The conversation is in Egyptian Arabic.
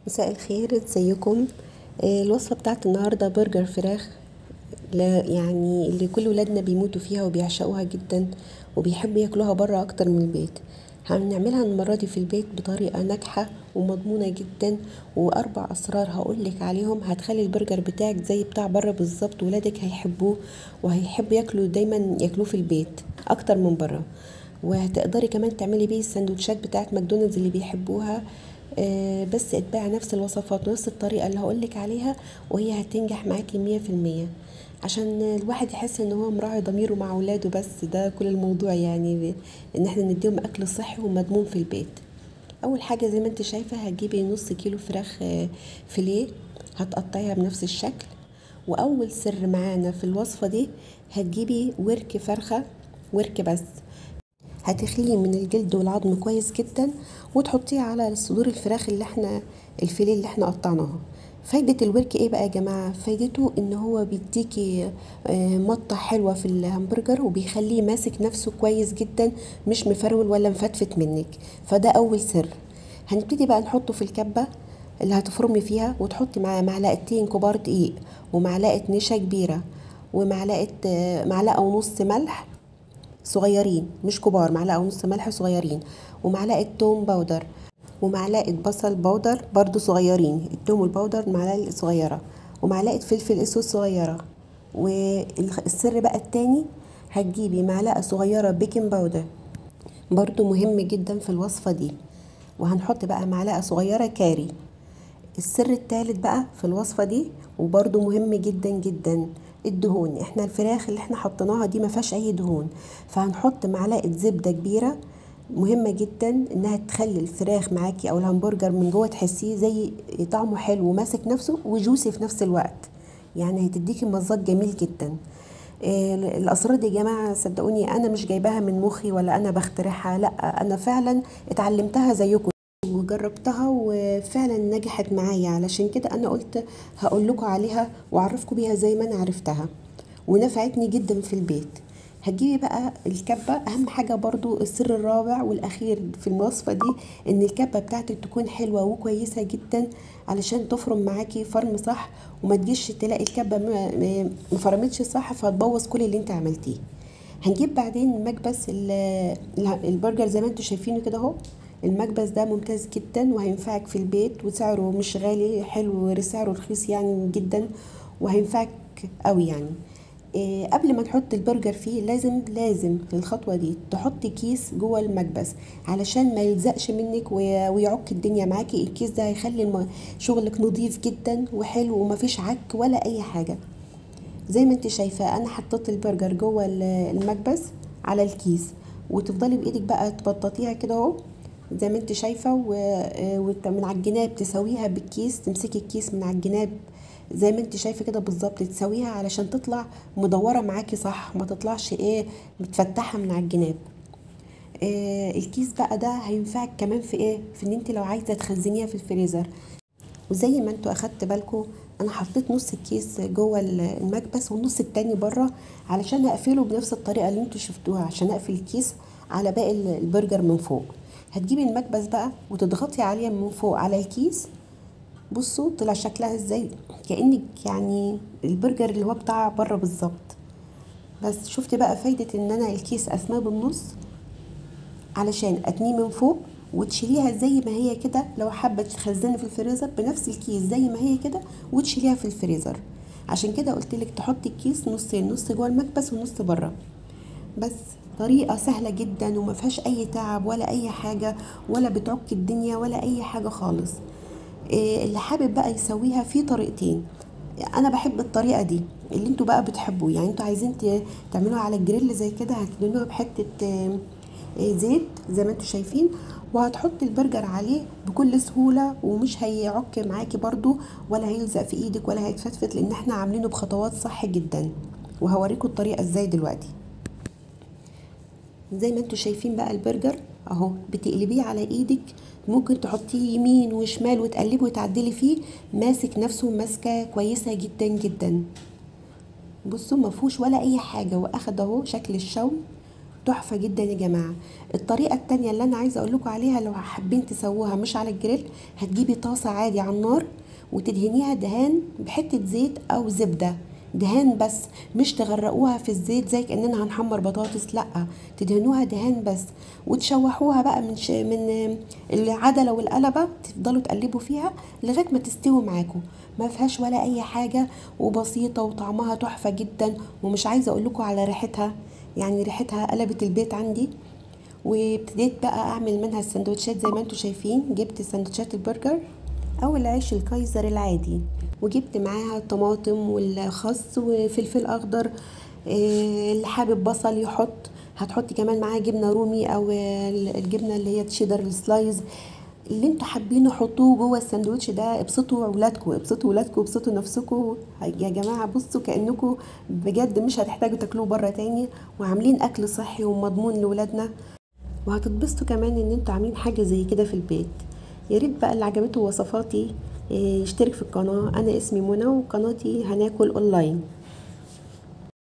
مساء الخير ازيكم آه، الوصفة بتاعت النهاردة برجر فراخ لا يعني اللي كل ولادنا بيموتوا فيها وبيعشقوها جدا وبيحبوا ياكلوها بره اكتر من البيت هنعملها المرة دي في البيت بطريقة ناجحة ومضمونة جدا واربع اسرار هقولك عليهم هتخلي البرجر بتاعك زي بتاع بره بالظبط ولادك هيحبوه وهيحبوا ياكلوا دايما ياكلوه في البيت اكتر من بره وهتقدري كمان تعملي بيه السندوتشات بتاعت ماكدونالدز اللي بيحبوها آه، بس اتبعي نفس الوصفات ونفس الطريقة اللي هقولك عليها وهي هتنجح معاكي مية في المية عشان الواحد يحس ان هو مراعي ضميره مع اولاده بس ده كل الموضوع يعني ان احنا نديهم اكل صحي ومضمون في البيت اول حاجة زي ما انت شايفة هتجيبي نص كيلو فراخ آه، فيليه هتقطعيها بنفس الشكل واول سر معانا في الوصفة دي هتجيبي ورك فرخة ورك بس هتخليه من الجلد والعظم كويس جدا وتحطيه على صدور الفراخ اللي احنا الفيليه اللي احنا قطعناها فايدة الورك ايه بقى يا جماعة فايدته ان هو بيديكي آه، مطة حلوة في الهمبرجر وبيخليه ماسك نفسه كويس جدا مش مفرول ولا مفتفت منك فده اول سر هنبتدي بقى نحطه في الكبة اللي هتفرمي فيها وتحطي معاه معلقتين كبار دقيق ومعلقة نشا كبيرة ومعلقة آه، معلقة ونص ملح صغيرين مش كبار معلقة ونص ملح صغيرين ومعلقة توم باودر ومعلقة بصل باودر برضو صغيرين التوم والباودر معلقة صغيرة ومعلقة فلفل اسود صغيرة والسر بقى التاني هتجيبي معلقة صغيرة بيكنج باودر برضو مهم جدا في الوصفة دي وهنحط بقى معلقة صغيرة كاري السر التالت بقى في الوصفة دي وبرده مهم جدا جدا الدهون احنا الفراخ اللي احنا حطيناها دي ما فيهاش اي دهون فهنحط معلقة زبدة كبيرة مهمة جدا انها تخلي الفراخ معاكي او الهمبرجر من جوه تحسيه زي طعمه حلو وماسك نفسه وجوسي في نفس الوقت يعني هتديكي مذاق جميل جدا آه، الاسرار دي يا جماعه صدقوني انا مش جايباها من مخي ولا انا بخترعها لا انا فعلا اتعلمتها زيكم وجربتها وفعلا نجحت معايا علشان كده انا قلت هقول لكم عليها واعرفكم بيها زي ما انا عرفتها ونفعتني جدا في البيت هتجيبي بقى الكبة اهم حاجة برضو السر الرابع والاخير في الوصفة دي ان الكبة بتاعتك تكون حلوة وكويسة جدا علشان تفرم معاكي فرم صح وما تجيش تلاقي الكبة ما- ما ما فرمتش صح فتبوظ كل اللي انت عملتيه هنجيب بعدين المكبس ال- ال- البرجر زي ما انتم شايفينه كده اهو المكبس ده ممتاز جدا وهينفعك في البيت وسعره مش غالي حلو سعره رخيص يعني جدا وهينفعك قوي يعني إيه قبل ما تحط البرجر فيه لازم لازم في الخطوة دي تحطي كيس جوه المكبس علشان ما يلزقش منك وي- ويعك الدنيا معاكي الكيس ده هيخلي الم- شغلك نظيف جدا وحلو ومفيش عك ولا اي حاجة زي ما انت شايفة انا حطيت البرجر جوه ال- المكبس على الكيس وتفضلي بايدك بقى تبططيها كده اهو زي ما انت شايفة ومن على الجناب تسويها بالكيس تمسكي الكيس من على الجناب زي ما انت شايفة كده بالظبط تسويها علشان تطلع مدورة معاكي صح ما تطلعش ايه متفتحة من على الجناب آه الكيس بقى ده هينفعك كمان في ايه في ان انت لو عايزة تخزنيها في الفريزر وزي ما انتوا اخدت بالكم انا حطيت نص الكيس جوه المكبس والنص التاني بره علشان اقفله بنفس الطريقه اللي انتوا شفتوها عشان اقفل الكيس على باقي البرجر من فوق هتجيبي المكبس بقى وتضغطي عليه من فوق على الكيس بصوا طلع شكلها ازاي كانك يعني البرجر اللي هو بتاع بره بالظبط بس شفتي بقى فايده ان انا الكيس اسماه بالنص علشان اتنيه من فوق وتشيليها زي ما هي كده لو حابه تخزني في الفريزر بنفس الكيس زي ما هي كده وتشيليها في الفريزر عشان كده قلت لك تحطي الكيس نصين نص جوه المكبس ونص بره بس طريقه سهله جدا وما فيهاش اي تعب ولا اي حاجه ولا بتعك الدنيا ولا اي حاجه خالص إيه اللي حابب بقى يسويها في طريقتين انا بحب الطريقه دي اللي انتوا بقى بتحبوه يعني انتوا عايزين ت- تعملوها على الجريل زي كده هتدهنوها بحته آه، آه، زيت زي ما انتوا شايفين وهتحطي البرجر عليه بكل سهوله ومش هيعك معاكي برضو ولا هيلزق في ايدك ولا هيتفتفت لان احنا عاملينه بخطوات صح جدا وهوريكم الطريقه ازاي دلوقتي زي ما انتوا شايفين بقى البرجر اهو بتقلبيه على ايدك ممكن تحطيه يمين وشمال وتقلبي وتعدلي فيه ماسك نفسه ماسكه كويسه جدا جدا بصوا ما فيهوش ولا اي حاجه واخد اهو شكل الشوي تحفه جدا يا جماعه الطريقه التانية اللي انا عايزه اقول لكم عليها لو حابين تسووها مش على الجريل هتجيبي طاسه عادي على النار وتدهنيها دهان بحته زيت او زبده دهان بس مش تغرقوها في الزيت زي كاننا هنحمر بطاطس لا تدهنوها دهان بس وتشوحوها بقى من ش... من العدله والقلبه تفضلوا تقلبوا فيها لغايه ما تستوي معاكم ما فيهاش ولا اي حاجه وبسيطه وطعمها تحفه جدا ومش عايزه اقول لكم على ريحتها يعني ريحتها قلبت البيت عندي وابتديت بقى اعمل منها السندوتشات زي ما انتم شايفين جبت سندوتشات البرجر او العيش الكايزر العادي وجبت معاها الطماطم والخس وفلفل اخضر اللي حابب بصل يحط هتحطي كمان معاها جبنه رومي او الجبنه اللي هي تشيدر السلايز اللي انتوا حابينه حطوه جوه الساندوتش ده ابسطوا اولادكم ابسطوا اولادكم ابسطوا نفسكم يا جماعه بصوا كانكم بجد مش هتحتاجوا تاكلوه بره تاني وعاملين اكل صحي ومضمون لاولادنا وهتتبسطوا كمان ان انتوا عاملين حاجه زي كده في البيت يا ريت بقى اللي عجبته وصفاتي يشترك في القناه انا اسمي منى وقناتي هناكل اونلاين